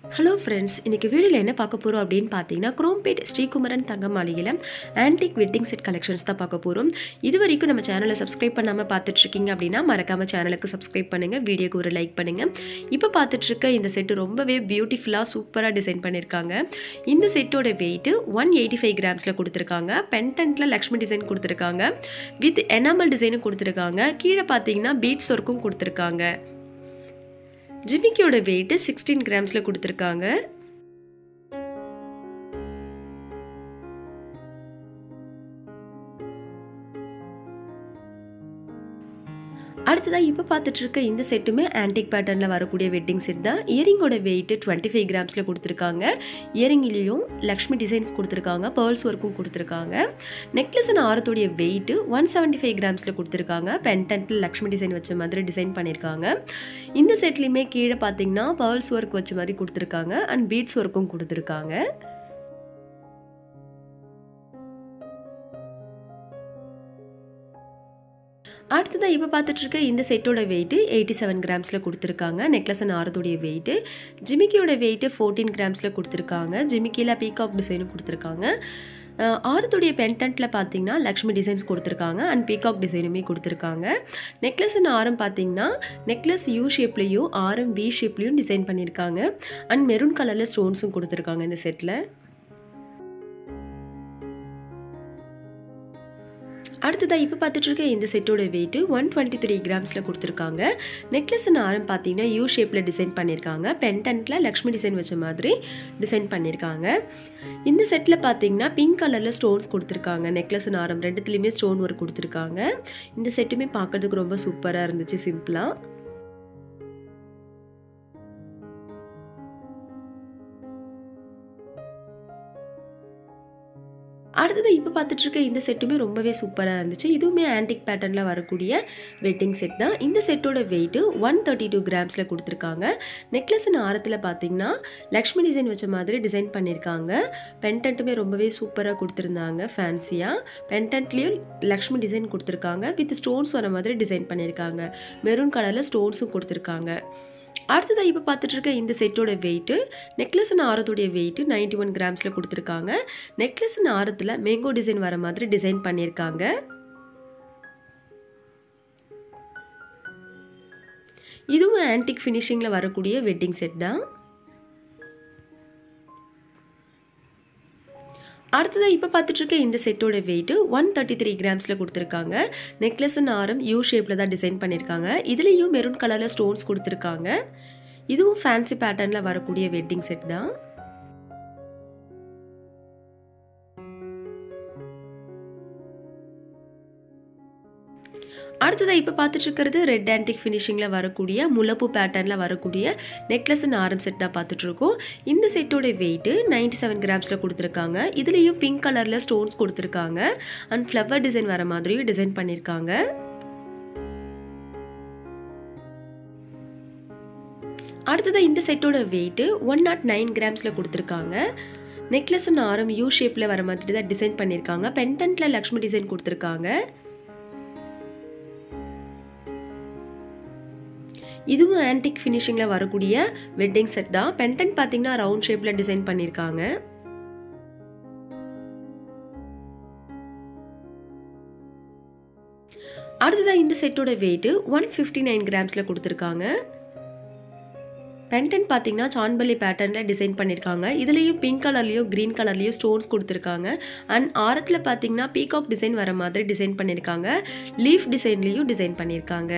hello friends இன்றைக்கி வீடியோவில் என்ன பார்க்க போகிறோம் அப்படின்னு பார்த்தீங்கன்னா குரோம்பேட் ஸ்ரீகுமரன் தங்க மாளிகையில் ஆன்டிக் வெட்டிங் செட் கலெக்ஷன்ஸ் தான் பார்க்க போகிறோம் இது வரைக்கும் நம்ம சேனலை சப்ஸ்கிரைப் பண்ணாமல் பார்த்துட்ருக்கீங்க அப்படின்னா மறக்காமல் சேனலுக்கு சப்ஸ்கிரைப் பண்ணுங்கள் வீடியோக்கு ஒரு லைக் பண்ணுங்கள் இப்போ பார்த்துட்ருக்க இந்த செட்டு ரொம்பவே பியூட்டிஃபுல்லாக சூப்பராக டிசைன் பண்ணியிருக்காங்க இந்த செட்டோட வெயிட்டு ஒன் எயிட்டி ஃபைவ் கிராம்ஸில் கொடுத்துருக்காங்க பென்டென்ட்டில் லக்ஷ்மி டிசைன் கொடுத்துருக்காங்க வித் எனாமல் டிசைனும் கொடுத்துருக்காங்க கீழே பார்த்தீங்கன்னா பீட்ஸ் ஒர்க்கும் கொடுத்துருக்காங்க ஜிமிக்கியோட வெயிட்டு சிக்ஸ்டீன் கிராம்ஸில் கொடுத்துருக்காங்க அடுத்ததாக இப்போ பார்த்துட்டு இருக்க இந்த செட்டுமே ஆன்டிக் பேட்டர்னில் வரக்கூடிய வெட்டிங் செட் தான் இயரிங்கோட வெயிட்டு டுவெண்ட்டி ஃபைவ் கிராம்ஸில் கொடுத்துருக்காங்க இயரிங்லேயும் லக்ஷ்மி டிசைன்ஸ் கொடுத்துருக்காங்க பேர்ல்ஸ் ஒர்க்கும் கொடுத்துருக்காங்க நெக்லஸ் அண்ட் ஆரத்தோடைய வெயிட்டு ஒன் செவன்ட்டி ஃபைவ் கிராம்ஸில் கொடுத்துருக்காங்க பென்டென்ட்டில் லக்ஷ்மி டிசைன் வச்ச மாதிரி டிசைன் பண்ணியிருக்காங்க இந்த செட்லேயுமே கீழே பார்த்தீங்கன்னா பேர்ல்ஸ் ஒர்க் வச்ச மாதிரி கொடுத்துருக்காங்க அண்ட் பீட்ஸ் ஒர்க்கும் கொடுத்துருக்காங்க அடுத்ததாக இப்போ பார்த்துட்டு இருக்க இந்த செட்டோட வெயிட்டு எயிட்டி செவன் கிராம்ஸில் கொடுத்துருக்காங்க நெக்லஸ் அண்ட் ஆரத்துடைய வெயிட்டு ஜிமிக்கியோட வெயிட்டு ஃபோர்டீன் கிராம்ஸில் கொடுத்துருக்காங்க ஜிமிக்கியில் பீகாக் டிசைனும் கொடுத்துருக்காங்க ஆரத்துடைய பென்டென்ட்டில் பார்த்தீங்கன்னா லக்ஷ்மி டிசைன்ஸ் கொடுத்துருக்காங்க அண்ட் பீகாக் டிசைனுமே கொடுத்துருக்காங்க நெக்லஸ் அண்ட் ஆரம் பார்த்தீங்கன்னா நெக்லஸ் யூ ஷேப்லேயும் ஆரம் வி ஷேப்லேயும் டிசைன் பண்ணியிருக்காங்க அண்ட் மெரூன் கலரில் ஸ்டோன்ஸும் கொடுத்துருக்காங்க இந்த செட்டில் அடுத்ததாக இப்போ பார்த்துட்டு இருக்க இந்த செட்டோட வெயிட்டு ஒன் டுவெண்ட்டி த்ரீ கிராம்ஸில் கொடுத்துருக்காங்க நெக்லஸ் அண்ட் ஆரம் பார்த்தீங்கன்னா யூ ஷேப்பில் டிசைன் பண்ணியிருக்காங்க பென்டென்ட்டில் லக்ஷ்மி டிசைன் வச்ச மாதிரி டிசைன் பண்ணியிருக்காங்க இந்த செட்டில் பார்த்தீங்கன்னா பிங்க் கலரில் ஸ்டோன்ஸ் கொடுத்துருக்காங்க நெக்லஸ் அண்ட் ஆரம் ரெண்டுத்துலேயுமே ஸ்டோன் ஒர்க் கொடுத்துருக்காங்க இந்த செட்டுமே பார்க்குறதுக்கு ரொம்ப சூப்பராக இருந்துச்சு சிம்பிளாக அடுத்தது இப்போ பார்த்துட்டு இருக்க இந்த செட்டுமே ரொம்பவே சூப்பராக இருந்துச்சு இதுவுமே ஆன்டிக் பேட்டர்னில் வரக்கூடிய வெட்டிங் செட் தான் இந்த செட்டோட வெயிட்டு ஒன் தேர்ட்டி டூ கிராம்ஸில் கொடுத்துருக்காங்க நெக்லஸ் அண்ட் ஆரத்தில் பார்த்தீங்கன்னா லக்ஷ்மி டிசைன் வச்ச மாதிரி டிசைன் பண்ணியிருக்காங்க பென்டென்ட்டுமே ரொம்பவே சூப்பராக கொடுத்துருந்தாங்க ஃபேன்சியாக பென்டென்ட்லேயும் லக்ஷ்மி டிசைன் கொடுத்துருக்காங்க வித் ஸ்டோன்ஸ் வர மாதிரி டிசைன் பண்ணியிருக்காங்க மெரூன் கலரில் ஸ்டோன்ஸும் கொடுத்துருக்காங்க அடுத்ததாக இப்போ பார்த்துட்டு இருக்க இந்த செட்டோட வெயிட்டு நெக்லஸ் அண்ட் ஆரத்துடைய வெயிட்டு நைன்டி ஒன் கிராம்ஸில் கொடுத்துருக்காங்க நெக்லஸ் அண்ட் ஆரத்தில் மேங்கோ டிசைன் வர மாதிரி டிசைன் பண்ணியிருக்காங்க இதுவும் ஆன்டிக் ஃபினிஷிங்கில் வரக்கூடிய வெட்டிங் செட் தான் அடுத்ததாக இப்போ பார்த்துட்டு இருக்க இந்த செட்டோட வெயிட்டு ஒன் தேர்ட்டி த்ரீ கிராம்ஸில் கொடுத்துருக்காங்க நெக்லஸ் அண்ட் ஆரம் யூ ஷேப்பில் தான் டிசைன் பண்ணியிருக்காங்க இதுலேயும் மெரூன் கலரில் ஸ்டோன்ஸ் கொடுத்துருக்காங்க இதுவும் ஃபேன்சி பேட்டர்னில் வரக்கூடிய வெட்டிங் செட் தான் அடுத்ததாக இப்போ பார்த்துட்டு இருக்கிறது ரெட் ஆன்டிக் ஃபினிஷிங்கில் வரக்கூடிய முல்லப்பூ பேட்டர்னில் வரக்கூடிய நெக்லஸ் அண்ட் ஆரம் செட் தான் பார்த்துட்ருக்கோம் இந்த செட்டோட வெயிட்டு நைன்டி செவன் கிராம்ஸில் கொடுத்துருக்காங்க இதுலேயும் பிங்க் கலரில் ஸ்டோன்ஸ் கொடுத்துருக்காங்க அண்ட் ஃப்ளவர் டிசைன் வர மாதிரியும் டிசைன் பண்ணியிருக்காங்க அடுத்ததாக இந்த செட்டோட வெயிட்டு ஒன் நாட் நைன் கிராம்ஸில் கொடுத்துருக்காங்க நெக்லஸ் அண்ட் ஆரம் யூ ஷேப்பில் வர மாதிரி தான் டிசைன் பண்ணியிருக்காங்க பென்டென்ட்டில் லக்ஷ்மி டிசைன் கொடுத்துருக்காங்க இதுவும் ஆன்டிக் ஃபினிஷிங்கில் வரக்கூடிய வெட்டிங் செட் தான் பென்டென்ட் பார்த்தீங்கன்னா ரவுண்ட் ஷேப்பில் டிசைன் பண்ணியிருக்காங்க அடுத்ததாக இந்த செட்டோட வெயிட்டு ஒன் ஃபிஃப்டி நைன் கிராம்ஸில் கொடுத்துருக்காங்க பென்டென்ட் பார்த்தீங்கன்னா சான்பல்லி பேட்டர்னில் டிசைன் பண்ணியிருக்காங்க இதுலேயும் பிங்க் கலர்லேயும் க்ரீன் கலர்லேயும் ஸ்டோன்ஸ் கொடுத்துருக்காங்க அண்ட் ஆரத்தில் பார்த்தீங்கன்னா பீகாக் டிசைன் வர மாதிரி டிசைன் பண்ணியிருக்காங்க லீஃப் டிசைன்லேயும் டிசைன் பண்ணியிருக்காங்க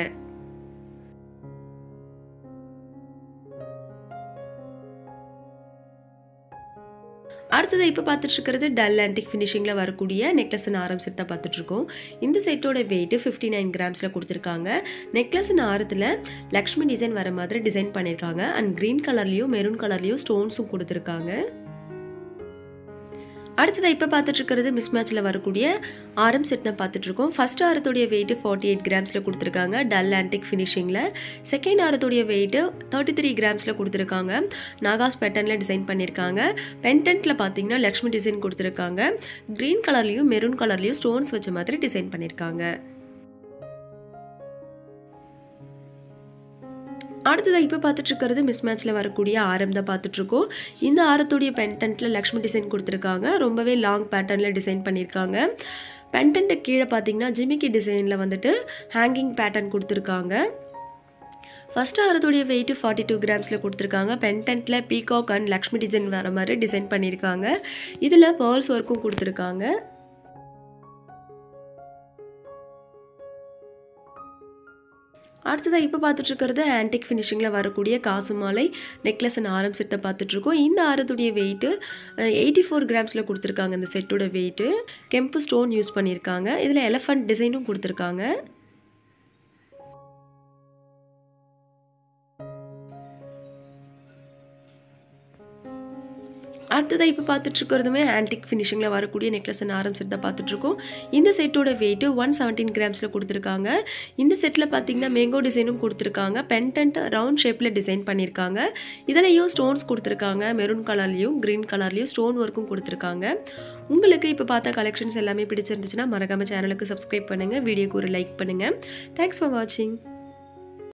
அடுத்தது இப்போ பார்த்துட்டு இருக்கிறது டல் ஆன்டிக் ஃபினிஷிங்கில் வரக்கூடிய நெக்லஸ் அண்ட் ஆரம் செட் தான் பார்த்துட்ருக்கோம் இந்த செட்டோட வெயிட்டு ஃபிஃப்டி நைன் கிராம்ஸில் கொடுத்துருக்காங்க நெக்லஸ் அண்ட் ஆரத்தில் லக்ஷ்மி டிசைன் வர மாதிரி டிசைன் பண்ணியிருக்காங்க அண்ட் க்ரீன் கலர்லேயும் மெரூன் கலர்லேயும் ஸ்டோன்ஸும் கொடுத்துருக்காங்க அடுத்ததாக இப்போ பார்த்துட்டு இருக்கிறது மிஸ் மேட்ச்சில் வரக்கூடிய ஆரம் செட் தான் பார்த்துட்ருக்கோம் ஃபர்ஸ்ட் ஆரத்துடைய வெயிட்டு ஃபார்ட்டி எயிட் கிராம்ஸில் கொடுத்துருக்காங்க டல் ஆன்டிக் ஃபினிஷிங்கில் செகண்ட் ஆரத்துடைய வெயிட்டு தேர்ட்டி த்ரீ கிராம்ஸில் கொடுத்துருக்காங்க நாகாஸ் பேட்டர்னில் டிசைன் பண்ணியிருக்காங்க பென்டென்ட்டில் பார்த்தீங்கன்னா லக்ஷ்மி டிசைன் கொடுத்துருக்காங்க க்ரீன் கலர்லேயும் மெரூன் கலர்லேயும் ஸ்டோன்ஸ் வச்ச மாதிரி டிசைன் பண்ணியிருக்காங்க அடுத்ததாக இப்போ பார்த்துட்ருக்கிறது மிஸ் மேட்ச்சில் வரக்கூடிய ஆரம் தான் பார்த்துட்ருக்கோம் இந்த ஆரத்துடைய பென்டென்ட்டில் லக்ஷ்மி டிசைன் கொடுத்துருக்காங்க ரொம்பவே லாங் பேட்டர்னில் டிசைன் பண்ணியிருக்காங்க பென்டென்ட்டு கீழே பார்த்தீங்கன்னா ஜிமிக்கி டிசைனில் வந்துட்டு ஹேங்கிங் பேட்டர்ன் கொடுத்துருக்காங்க ஃபஸ்ட் ஆரத்துடைய வெயிட் ஃபார்ட்டி டூ கிராம்ஸில் கொடுத்துருக்காங்க பென்டென்ட்டில் பீகாக் அண்ட் லக்ஷ்மி டிசைன் வர மாதிரி டிசைன் பண்ணியிருக்காங்க இதில் பேர்ல்ஸ் ஒர்க்கும் கொடுத்துருக்காங்க அடுத்ததாக இப்போ பார்த்துட்ருக்கிறது ஆன்டிக் ஃபினிஷிங்கில் வரக்கூடிய காசு மாலை நெக்லஸ் அண்ட் ஆரம் செட்டை பார்த்துட்ருக்கோம் இந்த ஆரத்துடைய வெயிட்டு எயிட்டி ஃபோர் கிராம்ஸில் கொடுத்துருக்காங்க இந்த செட்டோட வெயிட்டு கெம்பு ஸ்டோன் யூஸ் பண்ணியிருக்காங்க இதில் எலஃபண்ட் டிசைனும் கொடுத்துருக்காங்க அடுத்ததாக இப்போ பார்த்துட்ருக்கிறதுமே ஆன்டிக் ஃபினிஷிங்கில் வரக்கூடிய நெக்லஸ் அண்ட் ஆரம் செட் தான் பார்த்துட்ருக்கோம் இந்த செட்டோட வெயிட்டு ஒன் செவன்டீன் கிராம்ஸில் கொடுத்துருக்காங்க இந்த செட்டில் பார்த்தீங்கன்னா மேங்கோ டிசைனும் கொடுத்துருக்காங்க பென்டன்ட் ரவுண்ட் ஷேப்பில் டிசைன் பண்ணியிருக்காங்க இதுலையும் ஸ்டோன்ஸ் கொடுத்துருக்காங்க மெரூன் கலர்லேயும் க்ரீன் கலர்லேயும் ஸ்டோன் ஒர்க்கும் கொடுத்துருக்காங்க உங்களுக்கு இப்போ பார்த்த கலெக்ஷன்ஸ் எல்லாமே பிடிச்சிருந்துச்சுன்னா மறக்காம சேனலுக்கு சப்ஸ்கிரைப் பண்ணுங்கள் வீடியோக்கு ஒரு லைக் பண்ணுங்கள் தேங்க்ஸ் ஃபார் வாட்சிங்